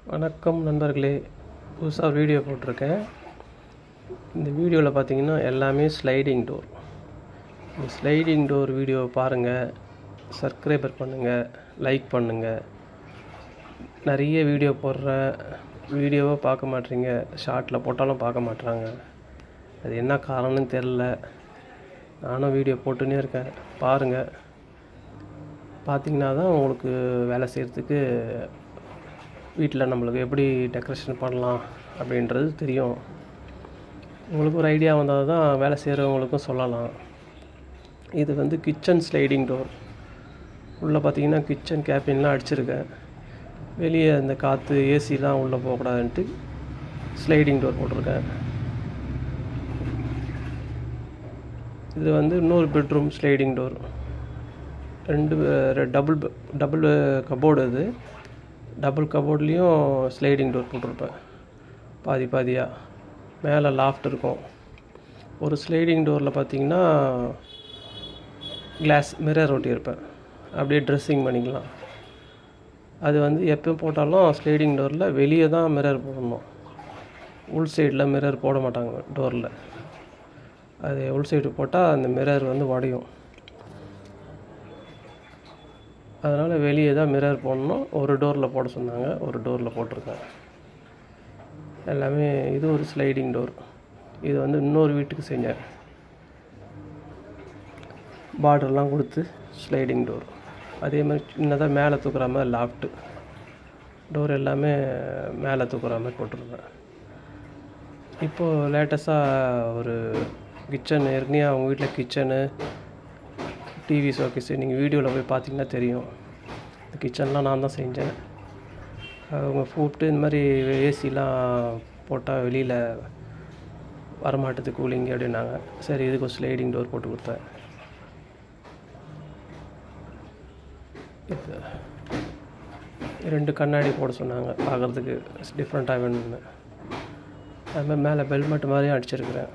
வணக்கம் நண்பர்களே புதுசாக ஒரு வீடியோ போட்டிருக்கேன் இந்த வீடியோவில் பார்த்தீங்கன்னா எல்லாமே ஸ்லைடிங் டோர் இந்த ஸ்லைடிங் டோர் வீடியோவை பாருங்கள் சப்ஸ்கிரைபர் பண்ணுங்கள் லைக் பண்ணுங்கள் நிறைய வீடியோ போடுறேன் வீடியோவை பார்க்க மாட்டீங்க ஷார்ட்டில் போட்டாலும் பார்க்க மாட்றாங்க அது என்ன காரணம்னு தெரில நானும் வீடியோ போட்டுன்னே இருக்கேன் பாருங்கள் பார்த்தீங்கன்னா தான் உங்களுக்கு வேலை செய்கிறதுக்கு வீட்டில் நம்மளுக்கு எப்படி டெக்கரேஷன் பண்ணலாம் அப்படின்றது தெரியும் உங்களுக்கு ஒரு ஐடியா வந்தால் தான் வேலை செய்கிறவங்களுக்கும் சொல்லலாம் இது வந்து கிச்சன் ஸ்லைடிங் டோர் உள்ளே பார்த்தீங்கன்னா கிச்சன் கேபின்லாம் அடிச்சிருக்கேன் வெளியே அந்த காற்று ஏசிலாம் உள்ளே போகக்கூடாதுன்ட்டு ஸ்லைடிங் டோர் போட்டிருக்கேன் இது வந்து இன்னொரு பெட்ரூம் ஸ்லைடிங் டோர் ரெண்டு டபுள் டபுள் கபோர்டு அது டபுள் கபோர்ட்லேயும் ஸ்லைடிங் டோர் போட்டிருப்பேன் பாதி பாதியாக மேலே லாஃப்ட் இருக்கும் ஒரு ஸ்லைடிங் டோரில் பார்த்தீங்கன்னா கிளாஸ் மிரர் ஒட்டியிருப்பேன் அப்படியே ட்ரெஸ்ஸிங் பண்ணிக்கலாம் அது வந்து எப்போ போட்டாலும் ஸ்லைடிங் டோரில் வெளியே தான் மிரர் போடணும் உள் சைடில் மிரர் போட மாட்டாங்க டோரில் அது உள் சைடு போட்டால் அந்த மிரர் வந்து உடையும் அதனால் வெளியே தான் மிரர் போடணும் ஒரு டோரில் போட சொன்னாங்க ஒரு டோரில் போட்டிருக்கேன் எல்லாமே இது ஒரு ஸ்லைடிங் டோர் இது வந்து இன்னொரு வீட்டுக்கு செஞ்சேன் பார்டர்லாம் கொடுத்து ஸ்லைடிங் டோர் அதே மாதிரி சின்னதாக மேலே தூக்குற மாதிரி லாஃப்ட்டு டோர் எல்லாமே மேலே தூக்குற மாதிரி போட்டிருப்பேன் இப்போது லேட்டஸ்ட்டாக ஒரு கிச்சன் ஏற்கனவே அவங்க வீட்டில் கிச்சனு டிவி ஷோகேஸ் நீங்கள் வீடியோவில் போய் பார்த்தீங்கன்னா தெரியும் இந்த கிச்சன்லாம் நான் தான் செஞ்சேன் அவங்க கூப்பிட்டு இந்த மாதிரி ஏசிலாம் போட்டால் வெளியில் வரமாட்டுது கூலிங் அப்படின்னாங்க சரி இதுக்கு ஒரு ஸ்லைடிங் டோர் போட்டு கொடுத்தேன் இது ரெண்டு கண்ணாடி போட சொன்னாங்க பார்க்குறதுக்கு டிஃப்ரெண்ட்டாக வேணும்னு அது மாதிரி மேலே பெல்மெட் மாதிரியும் அடிச்சிருக்கிறேன்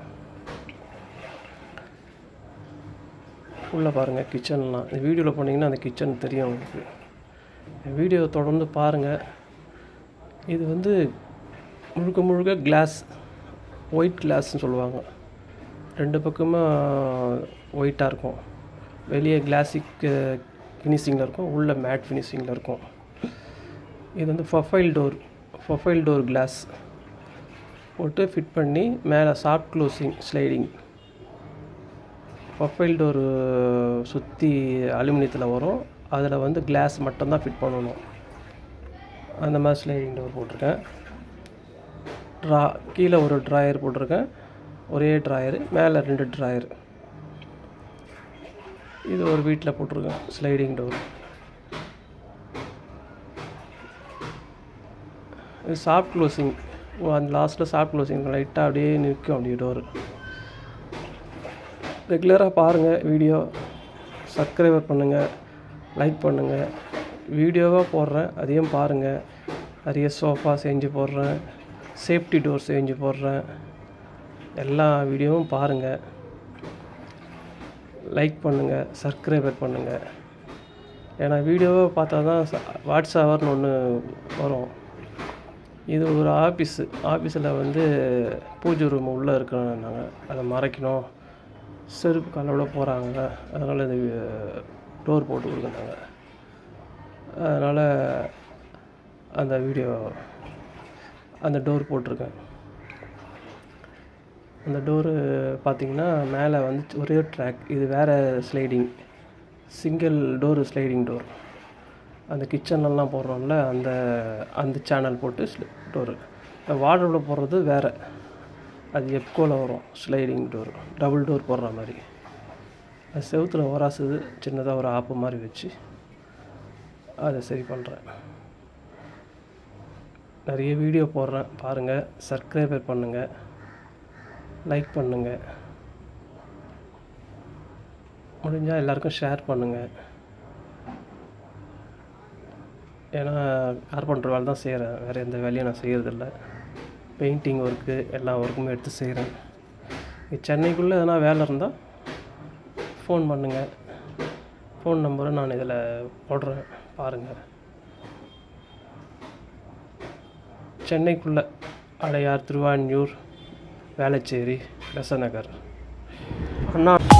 உள்ளே பாருங்கள் கிச்சன்லாம் இந்த வீடியோவில் போனீங்கன்னா அந்த கிச்சன் தெரியும் உங்களுக்கு வீடியோ தொடர்ந்து பாருங்கள் இது வந்து முழுக்க முழுக்க கிளாஸ் ஒயிட் கிளாஸ்னு சொல்லுவாங்க ரெண்டு பக்கமும் ஒயிட்டாக இருக்கும் வெளியே கிளாசிக் ஃபினிஷிங்கில் இருக்கும் உள்ளே மேட் ஃபினிஷிங்கில் இருக்கும் இது வந்து profile door profile door glass போட்டு ஃபிட் பண்ணி மேலே soft closing sliding profile door சுற்றி அலுமினியத்தில் வரும் அதில் வந்து கிளாஸ் மட்டும்தான் ஃபிட் பண்ணணும் அந்த மாதிரி ஸ்லைடிங் டோர் போட்டிருக்கேன் ட்ரா கீழே ஒரு ட்ராயர் போட்டிருக்கேன் ஒரே ட்ராயரு மேலே ரெண்டு ட்ராயர் இது ஒரு வீட்டில் போட்டிருக்கேன் ஸ்லைடிங் டோர் இது சாஃப்ட் க்ளோசிங் அந்த லாஸ்ட்டில் சாஃப்ட் க்ளோசிங் லைட்டாக அப்படியே நிற்கும் அப்படியே டோரு ரெகுலராக பாருங்கள் வீடியோ சப்ஸ்கிரைபர் பண்ணுங்கள் லைக் பண்ணுங்கள் வீடியோவாக போடுறேன் அதையும் பாருங்கள் நிறைய சோஃபா செஞ்சு போடுறேன் சேஃப்டி டோர் செஞ்சு போடுறேன் எல்லா வீடியோவும் பாருங்கள் லைக் பண்ணுங்கள் சப்ஸ்கிரைபர் பண்ணுங்கள் ஏன்னா வீடியோவை பார்த்தா தான் வாட்ஸ் ஹவர்னு ஒன்று வரும் இது ஒரு ஆஃபீஸு ஆஃபீஸில் வந்து பூஜை ரூம் உள்ளே இருக்கணும்னாங்க அதை மறைக்கணும் செருப்பு காலோட போகிறாங்க அதனால் இந்த டோர் போட்டு கொடுக்குறாங்க அதனால் அந்த வீடியோ அந்த டோர் போட்டிருக்கேன் அந்த டோரு பார்த்திங்கன்னா மேலே வந்து ஒரே ட்ராக் இது வேறு sliding single door sliding door அந்த கிச்சன்லலாம் போடுறோம்ல அந்த அந்த சேனல் போட்டு டோரு வார்டரோட போடுறது வேறு அது எப்கோவில் வரும் ஸ்லைடிங் டோர் டபுள் டோர் போடுற மாதிரி அது செவுத்தில் ஒராசுது சின்னதாக ஒரு ஆப்பு மாதிரி வச்சு அதை சரி பண்ணுறேன் நிறைய வீடியோ போடுறேன் பாருங்கள் சப்ஸ்கிரைபர் பண்ணுங்கள் லைக் பண்ணுங்கள் முடிஞ்சால் எல்லாருக்கும் ஷேர் பண்ணுங்கள் ஏன்னா கார்பெண்டர் வேலை தான் செய்கிறேன் வேறு எந்த வேலையும் நான் செய்கிறதில்ல பெயிண்டிங் ஒர்க்கு எல்லா ஒர்க்குமே எடுத்து செய்கிறேன் சென்னைக்குள்ளே எதனா வேலை இருந்தால் ஃபோன் பண்ணுங்கள் ஃபோன் நம்பரை நான் இதில் போடுறேன் பாருங்கள் சென்னைக்குள்ளே அடையார் திருவான்யூர் வேளச்சேரி பெசநகர் அண்ணா